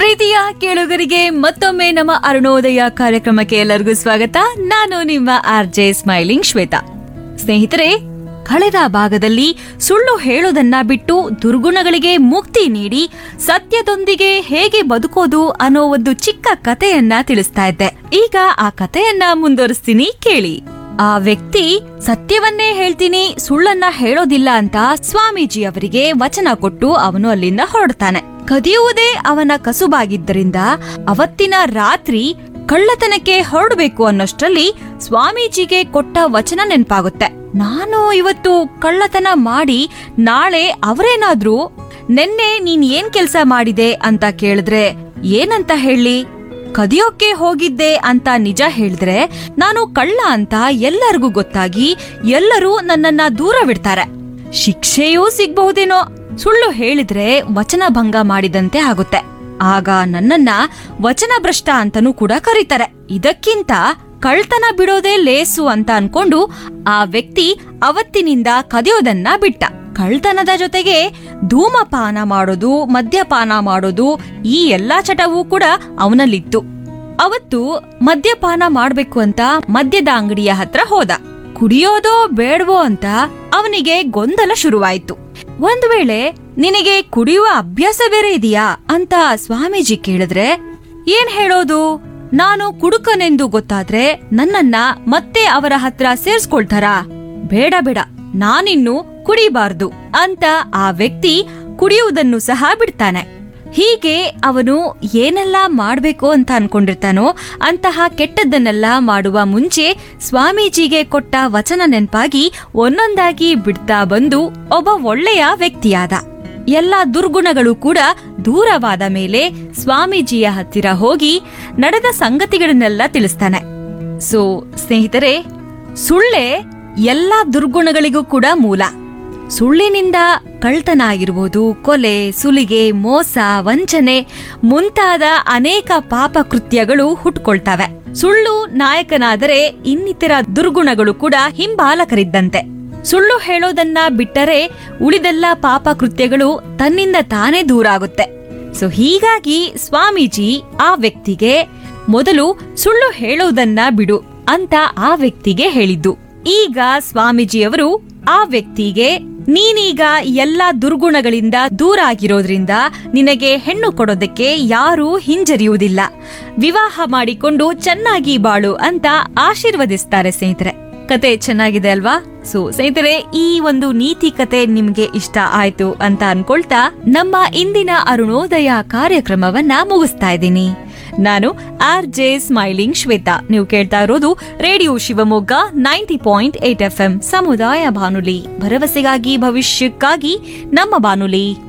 ಪ್ರೀತಿಯ ಕೇಳುಗರಿಗೆ ಮತ್ತೊಮ್ಮೆ ನಮ್ಮ ಅರುಣೋದಯ ಕಾರ್ಯಕ್ರಮಕ್ಕೆ ಎಲ್ಲರಿಗೂ ಸ್ವಾಗತ ನಾನು ನಿಮ್ಮ ಆರ್ ಜೆ ಸ್ಮೈಲಿಂಗ್ ಶ್ವೇತಾ ಸ್ನೇಹಿತರೆ ಕಳೆದ ಭಾಗದಲ್ಲಿ ಸುಳ್ಳು ಹೇಳೋದನ್ನ ಬಿಟ್ಟು ದುರ್ಗುಣಗಳಿಗೆ ಮುಕ್ತಿ ನೀಡಿ ಸತ್ಯದೊಂದಿಗೆ ಹೇಗೆ ಬದುಕೋದು ಅನ್ನೋ ಒಂದು ಚಿಕ್ಕ ಕಥೆಯನ್ನ ತಿಳಿಸ್ತಾ ಇದ್ದೆ ಈಗ ಆ ಕಥೆಯನ್ನ ಮುಂದುವರಿಸ್ತೀನಿ ಕೇಳಿ ಆ ವ್ಯಕ್ತಿ ಸತ್ಯವನ್ನೇ ಹೇಳ್ತೀನಿ ಸುಳ್ಳನ್ನ ಹೇಳೋದಿಲ್ಲ ಅಂತ ಸ್ವಾಮೀಜಿ ಅವರಿಗೆ ವಚನ ಕೊಟ್ಟು ಅವನು ಅಲ್ಲಿಂದ ಹೊರಡ್ತಾನೆ ಕದಿಯುವುದೇ ಅವನ ಕಸುಬಾಗಿದ್ದರಿಂದ ಅವತ್ತಿನ ರಾತ್ರಿ ಕಳ್ಳತನಕ್ಕೆ ಹೊರಡಬೇಕು ಅನ್ನೋಷ್ಟರಲ್ಲಿ ಸ್ವಾಮೀಜಿಗೆ ಕೊಟ್ಟ ವಚನ ನೆನಪಾಗುತ್ತೆ ನಾನು ಇವತ್ತು ಕಳ್ಳತನ ಮಾಡಿ ನಾಳೆ ಅವರೇನಾದ್ರೂ ನೆನ್ನೆ ನೀನ್ ಏನ್ ಕೆಲ್ಸ ಮಾಡಿದೆ ಅಂತ ಕೇಳಿದ್ರೆ ಏನಂತ ಹೇಳಿ ಕದಿಯೋಕೆ ಹೋಗಿದ್ದೆ ಅಂತ ನಿಜ ಹೇಳಿದ್ರೆ ನಾನು ಕಳ್ಳ ಅಂತ ಎಲ್ಲರಿಗೂ ಗೊತ್ತಾಗಿ ಎಲ್ಲರೂ ನನ್ನನ್ನ ದೂರವಿಡ್ತಾರೆ ಶಿಕ್ಷೆಯೂ ಸಿಗ್ಬಹುದೇನೋ ಸುಳ್ಳು ಹೇಳಿದ್ರೆ ವಚನ ಭಂಗ ಮಾಡಿದಂತೆ ಆಗುತ್ತೆ ಆಗ ನನ್ನನ್ನ ವಚನ ಭ್ರಷ್ಟ ಅಂತನೂ ಕೂಡ ಕರೀತಾರೆ ಇದಕ್ಕಿಂತ ಕಳ್ತನ ಬಿಡೋದೇ ಲೇಸು ಅಂತ ಅನ್ಕೊಂಡು ಆ ವ್ಯಕ್ತಿ ಅವತ್ತಿನಿಂದ ಕದಿಯೋದನ್ನ ಬಿಟ್ಟ ಕಳ್ತನದ ಜೊತೆಗೆ ಧೂಮಪಾನ ಮಾಡೋದು ಮದ್ಯಪಾನ ಮಾಡೋದು ಈ ಎಲ್ಲಾ ಚಟವೂ ಕೂಡ ಅವನಲ್ಲಿತ್ತು ಅವತ್ತು ಮದ್ಯಪಾನ ಮಾಡ್ಬೇಕು ಅಂತ ಮದ್ಯದ ಅಂಗಡಿಯ ಹತ್ರ ಹೋದ ಕುಡಿಯೋದೋ ಬೇಡವೋ ಅಂತ ಅವನಿಗೆ ಗೊಂದಲ ಶುರುವಾಯ್ತು ಒಂದ್ ವೇಳೆ ನಿನಗೆ ಕುಡಿಯುವ ಅಭ್ಯಾಸ ಬೇರೆ ಇದೆಯಾ ಅಂತ ಸ್ವಾಮೀಜಿ ಕೇಳಿದ್ರೆ ಏನ್ ಹೇಳೋದು ನಾನು ಕುಡುಕನೆಂದು ಗೊತ್ತಾದ್ರೆ ನನ್ನನ್ನ ಮತ್ತೆ ಅವರ ಹತ್ರ ಸೇರ್ಸ್ಕೊಳ್ತಾರಾ ಬೇಡ ಬೇಡ ನಾನಿನ್ನು ಕುಡಿಬಾರ್ದು ಅಂತ ಆ ವ್ಯಕ್ತಿ ಕುಡಿಯುವುದನ್ನು ಸಹ ಬಿಡ್ತಾನೆ ಹೀಗೆ ಅವನು ಏನೆಲ್ಲ ಮಾಡ್ಬೇಕು ಅಂತ ಅನ್ಕೊಂಡಿರ್ತಾನೋ ಅಂತಹ ಕೆಟ್ಟದ್ದನ್ನೆಲ್ಲ ಮಾಡುವ ಮುಂಚೆ ಸ್ವಾಮೀಜಿಗೆ ಕೊಟ್ಟ ವಚನ ನೆನಪಾಗಿ ಒಂದೊಂದಾಗಿ ಬಿಡ್ತಾ ಬಂದು ಒಬ್ಬ ಒಳ್ಳೆಯ ವ್ಯಕ್ತಿಯಾದ ಎಲ್ಲ ದುರ್ಗುಣಗಳು ಕೂಡ ದೂರವಾದ ಮೇಲೆ ಸ್ವಾಮೀಜಿಯ ಹತ್ತಿರ ಹೋಗಿ ನಡೆದ ಸಂಗತಿಗಳನ್ನೆಲ್ಲ ತಿಳಿಸ್ತಾನೆ ಸೊ ಸ್ನೇಹಿತರೆ ಸುಳ್ಳೆ ಎಲ್ಲ ದುರ್ಗುಣಗಳಿಗೂ ಕೂಡ ಮೂಲ ಸುಳ್ಳಿನಿಂದ ಕಳ್ತನ ಆಗಿರ್ಬೋದು ಕೊಲೆ ಸುಲಿಗೆ ಮೋಸ ವಂಚನೆ ಮುಂತಾದ ಅನೇಕ ಪಾಪ ಕೃತ್ಯಗಳು ಹುಟ್ಕೊಳ್ತವೆ ಸುಳ್ಳು ನಾಯಕನಾದರೆ ಇನ್ನಿತರ ದುರ್ಗುಣಗಳು ಕೂಡ ಹಿಂಬಾಲಕರಿದ್ದಂತೆ ಸುಳ್ಳು ಹೇಳೋದನ್ನ ಬಿಟ್ಟರೆ ಉಳಿದೆಲ್ಲ ಪಾಪ ಕೃತ್ಯಗಳು ತನ್ನಿಂದ ತಾನೇ ದೂರ ಆಗುತ್ತೆ ಸೊ ಹೀಗಾಗಿ ಸ್ವಾಮೀಜಿ ಆ ವ್ಯಕ್ತಿಗೆ ಮೊದಲು ಸುಳ್ಳು ಹೇಳೋದನ್ನ ಬಿಡು ಅಂತ ಆ ವ್ಯಕ್ತಿಗೆ ಹೇಳಿದ್ದು ಈಗ ಸ್ವಾಮೀಜಿಯವರು ಆ ವ್ಯಕ್ತಿಗೆ ನೀನೀಗ ಎಲ್ಲ ದುರ್ಗುಣಗಳಿಂದ ದೂರ ಆಗಿರೋದ್ರಿಂದ ನಿನಗೆ ಹೆಣ್ಣು ಕೊಡೋದಕ್ಕೆ ಯಾರೂ ಹಿಂಜರಿಯುವುದಿಲ್ಲ ವಿವಾಹ ಮಾಡಿಕೊಂಡು ಚೆನ್ನಾಗಿ ಬಾಳು ಅಂತ ಆಶೀರ್ವದಿಸ್ತಾರೆ ಸ್ನೇಹಿತರೆ ಕತೆ ಚೆನ್ನಾಗಿದೆ ಅಲ್ವಾ ಸೊ ಸ್ನೇಹಿತರೆ ಈ ಒಂದು ನೀತಿ ಕತೆ ನಿಮ್ಗೆ ಇಷ್ಟ ಆಯ್ತು ಅಂತ ಅನ್ಕೊಳ್ತಾ ನಮ್ಮ ಇಂದಿನ ಅರುಣೋದಯ ಕಾರ್ಯಕ್ರಮವನ್ನ ಮುಗಿಸ್ತಾ ಇದ್ದೀನಿ ನಾನು ಆರ್ ಜೆ ಸ್ಮೈಲಿಂಗ್ ಶ್ವೇತಾ ನೀವು ಕೇಳ್ತಾ ಇರೋದು radio Shivamogga ninety point eight F M ಸಮುದಾಯ ಬಾನುಲಿ ಭರವಸೆಗಾಗಿ ಭವಿಷ್ಯಕ್ಕಾಗಿ ನಮ್ಮ ಬಾನುಲಿ